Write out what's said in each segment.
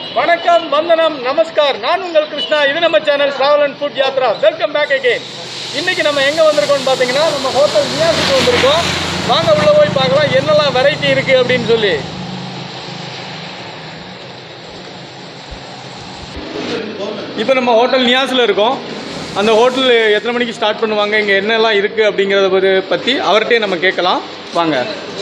வணக்கம் வந்தனம் நமஸ்கார் நான் உங்கள் கிருஷ்ணா இது நம்ம channel travel and food Yatra welcome back again இன்னைக்கு நம்ம எங்கே வந்திருக்கோம்னு பார்த்தீங்கன்னா நம்ம ஹோட்டல் நியாஸுக்கு வந்திருக்கோம் வாங்க உள்ள போய் பார்க்கலாம் என்னெல்லாம் வெரைட்டி இருக்கு அப்படின்னு சொல்லி இப்போ நம்ம ஹோட்டல் நியாஸில் இருக்கோம் அந்த ஹோட்டல் எத்தனை மணிக்கு ஸ்டார்ட் பண்ணுவாங்க இங்கே என்னெல்லாம் இருக்குது அப்படிங்கிறத பத்தி- பற்றி அவர்கிட்டயே நம்ம கேட்கலாம் வாங்க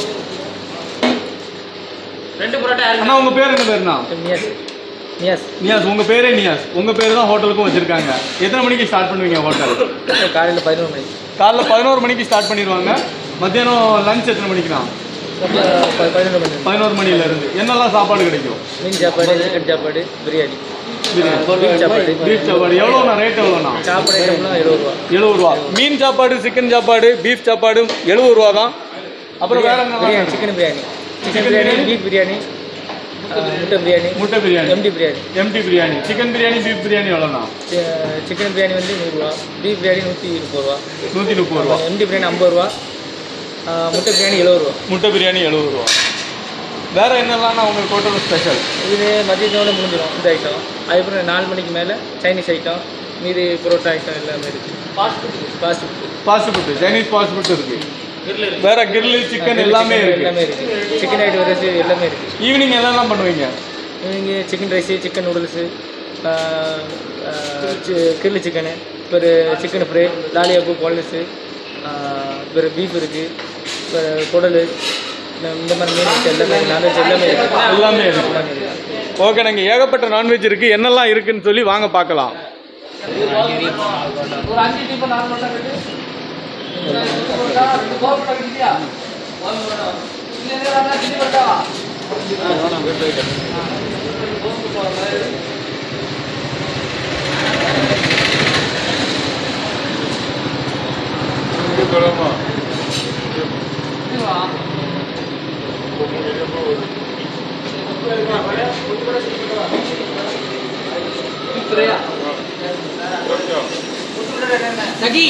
ரெண்டு பரோட்டா அண்ணா உங்கள் பேர் என்ன பேருண்ணா நியஸ் நியஸ் நியாஸ் உங்கள் பேரே நியாஸ் உங்கள் பேர் தான் ஹோட்டலுக்கும் வச்சுருக்காங்க எத்தனை மணிக்கு ஸ்டார்ட் பண்ணுவீங்க ஹோட்டல் காலையில் பதினோரு மணி காலைல பதினோரு மணிக்கு ஸ்டார்ட் பண்ணிடுவாங்க மத்தியானம் லஞ்ச் எத்தனை மணிக்குண்ணா ப- பதினொரு மணி பதினோரு மணிலேருந்து என்னெல்லாம் சாப்பாடு கிடைக்கும் மீன் சாப்பாடு சிக்கன் சாப்பாடு பிரியாணி பிரியாணி பீஃப் சாப்பாடு பீஃப் சாப்பாடு எவ்வளோண்ணா ரேட் எவ்வளோண்ணா சாப்பாடு ஐட்டம்லாம் எழுபது ரூபா எழுபது ரூபா மீன் சாப்பாடு சிக்கன் சாப்பாடு பீஃப் சாப்பாடு எழுபது ரூபா தான் அப்புறம் வேற என்ன biryani chicken biryani chicken biryani beef biryani ஆ, முட்டை பிரியாணி முட்டை biryani empty biryani empty biryani chicken biryani beef biryani எவ்வளோண்ணா சி- சிக்கன் பிரியாணி வந்து நூறுரூவா பீஃப் பிரியாணி நூற்றி முப்பது ரூபா நூற்றி முப்பது ரூபா எம்டி பிரியாணி ஐம்பது ரூபா ஆ, முட்டை பிரியாணி எழுபது ரூபா முட்டை பிரியாணி எழுபது ரூபா வேற என்னெல்லாம் உங்களுக்கு ஹோட்டல் ஸ்பெஷல் இது மதியத்தோட முடிஞ்சிடும் இந்த ஐட்டம் அதுக்கப்புறம் நாலு மணிக்கு மேலே சைனீஸ் ஐட்டம் மீதி புரோட்டா ஐட்டம் எல்லாமே இருக்குது fast food fast food fast food Chinese fast food இருக்கு வேற கிரில் சிக்கன் எல்லாமே இருக்கு எல்லாமே இருக்குது சிக்கன் ஐட்டம் வரைசி எல்லாமே இருக்குது ஈவினிங் என்னெல்லாம் பண்ணுவீங்க இவங்க chicken rice chicken noodles grill chicken ஒரு சிக்கன் ஃப்ரை லாலியாப்பு பாலிஸு வேறு பீஃப் இருக்குது வேறு குடல் இந்த மாதிரி மீன் இருக்கு, எல்லாமே நான்வெஜ் எல்லாமே இருக்குது எல்லாமே இருக்கு எல்லாமே இருக்குது ஓகே நாங்க ஏகப்பட்ட நான்வெஜ் இருக்கு என்னெல்லாம் இருக்குன்னு சொல்லி வாங்க பார்க்கலாம் ஒரு அஞ்சு டிஃபன் நாலு மட்டும் இருக்கு நகி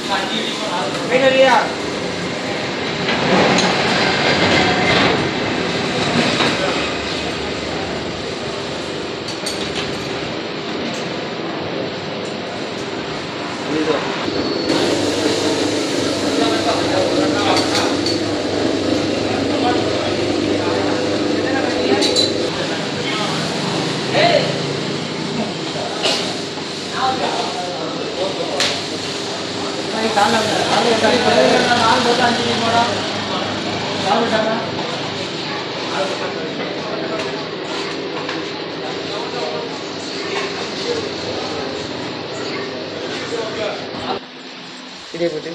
இதே போட்டு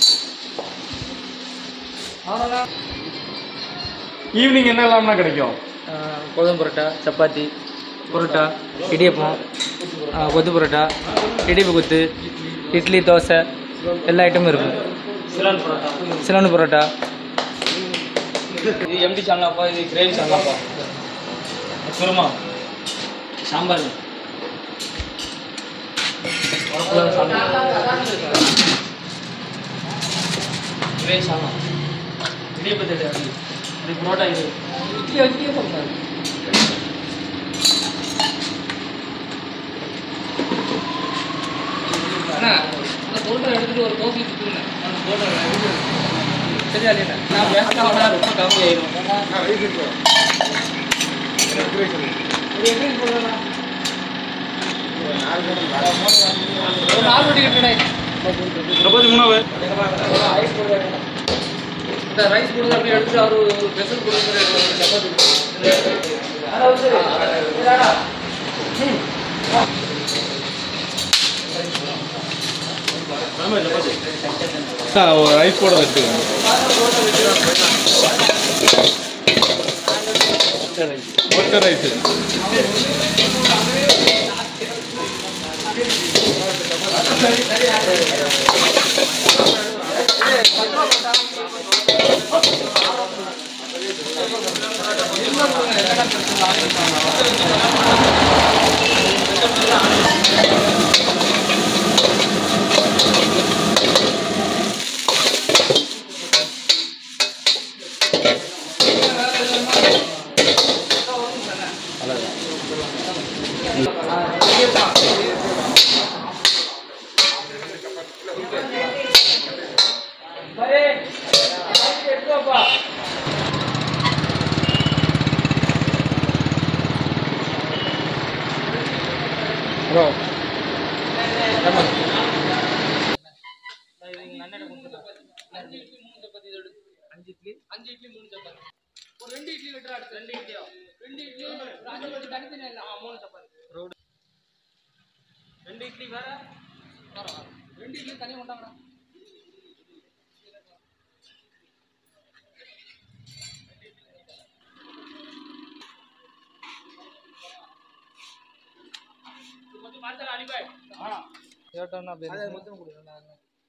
ஈவினிங் என்னெல்லாம்னா கிடைக்கும் கோதுமை பரோட்டா சப்பாத்தி பரோட்டா இடியப்பம் ஆ, கொத்து பரோட்டா இடிப்பு கொத்து இட்லி தோசை எல்லா ஐட்டமும் இருக்கும் சிலோன் பரோட்டா இது எம்டி சால்னாப்பா இது கிரேவி சால்னாப்பா குருமா சாம்பார் கிரேவி சால்னா இடியப்பத்தை இது பரோட்டா இது இட்லி இடியப்பம் அண்ணா அந்த பொருட்டை எடுத்துட்டு ஒரு கோபி கொடுத்துருங்க அந்த பொருட்டை சரியா இல்லையா நான் பேசினா ரொம்ப கம்மி ஆயிடும் ஒரு நாலு ரொட்டி கட்டுனே சப்பாத்தி மூணாவது இந்த ரைஸ் கொடுத்து அப்படியே எடுத்துட்டு அவர் ஒரு ஸ்பெஷல் கொடுக்குற சப்பாத்தி ரைஸ் கூட எடுத்துக்கோங்க ஒட்ட ரைஸ் ப்ரோ அஞ்சு இட்லி அஞ்சு இட்லி மூணு சப்பாத்தி ஒரு ரெண்டு இட்லி விட்டுறா அடுத்து ரெண்டு இட்லியா ரெண்டு இட்லி ஒரு அஞ்சு இட்லி தனித்தனியா இல்லை ஆ மூணு சப்பாத்தி ரோடு ரெண்டு இட்லி வேற வேற வேற. ரெண்டு இட்லி தனியாக கொண்டாங்கண்ணா கேட்டோன்னா அப்படியே மொத்தம் கொடுக்குறேன்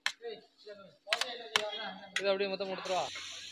இது அப்படியே மொத்தம் கொடுத்துருவா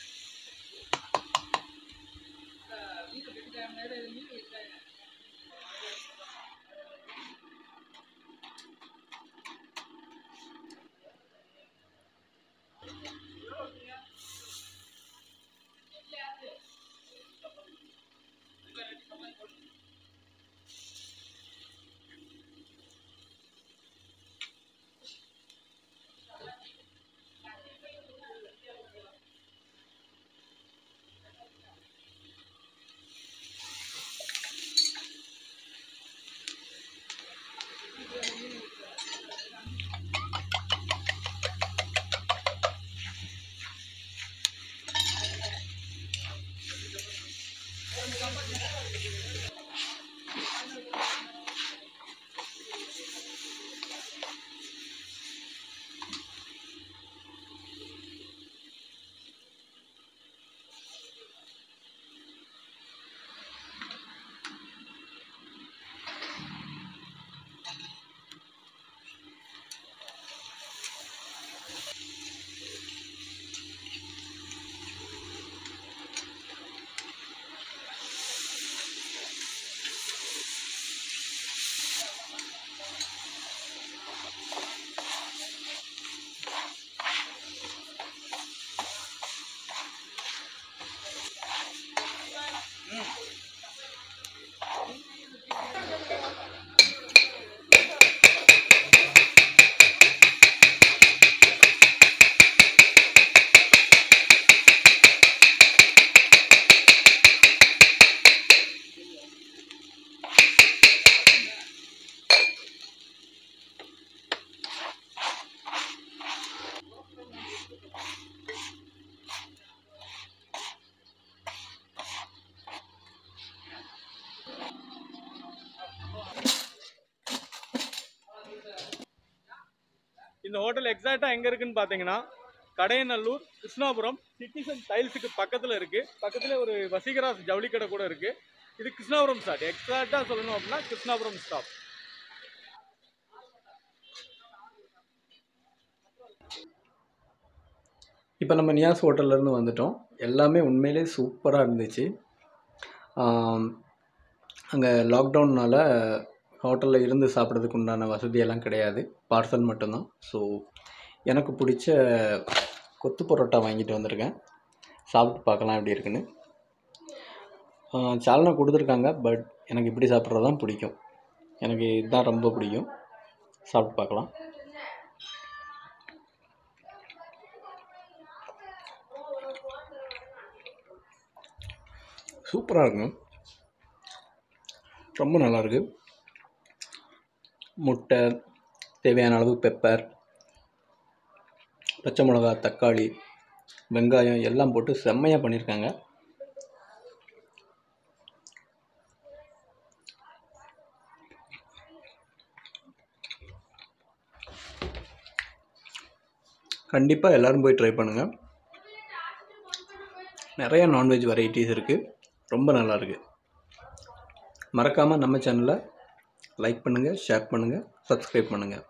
இந்த ஹோட்டல் எக்ஸாக்டாக எங்கே இருக்குன்னு பார்த்தீங்கன்னா கடையநல்லூர் கிருஷ்ணாபுரம் சிட்டிசன் டைல்ஸுக்கு பக்கத்தில் இருக்குது பக்கத்தில் ஒரு வசீகரா ஜவுளி கடை கூட இருக்குது இது கிருஷ்ணாபுரம் ஸ்டாட் எக்ஸாக்டாக சொல்லணும் அப்படின்னா கிருஷ்ணாபுரம் ஸ்டாப் இப்போ நம்ம நியாஸ் ஹோட்டல்லேருந்து வந்துட்டோம் எல்லாமே உண்மையிலே சூப்பராக இருந்துச்சு அங்கே லாக்டவுன்னால் ஹோட்டலில் இருந்து சாப்பிட்றதுக்கு உண்டான வசதியெல்லாம் கிடையாது பார்சல் மட்டும்தான் ஸோ எனக்கு பிடிச்ச கொத்து பரோட்டா வாங்கிட்டு வந்திருக்கேன் சாப்பிட்டு பார்க்கலாம் எப்படி இருக்குன்னு ஆஹ் சால்னா கொடுத்துருக்காங்க பட் எனக்கு இப்படி சாப்பிட்றது தான் பிடிக்கும் எனக்கு இதுதான் ரொம்ப பிடிக்கும் சாப்பிட்டு பார்க்கலாம் சூப்பராக இருக்குங்க ரொம்ப நல்லா இருக்கு முட்டை தேவையான அளவு பெப்பர் பச்சை மிளகா தக்காளி வெங்காயம் எல்லாம் போட்டு செம்மையாக பண்ணியிருக்காங்க கண்டிப்பாக எல்லோரும் போய் ட்ரை பண்ணுங்கள் நிறைய நான்வெஜ் வெரைட்டிஸ் இருக்குது ரொம்ப நல்லா இருக்கு மறக்காமல் நம்ம சேனலை லைக் பண்ணுங்கள் ஷேர் பண்ணுங்கள் சப்ஸ்கிரைப் பண்ணுங்கள்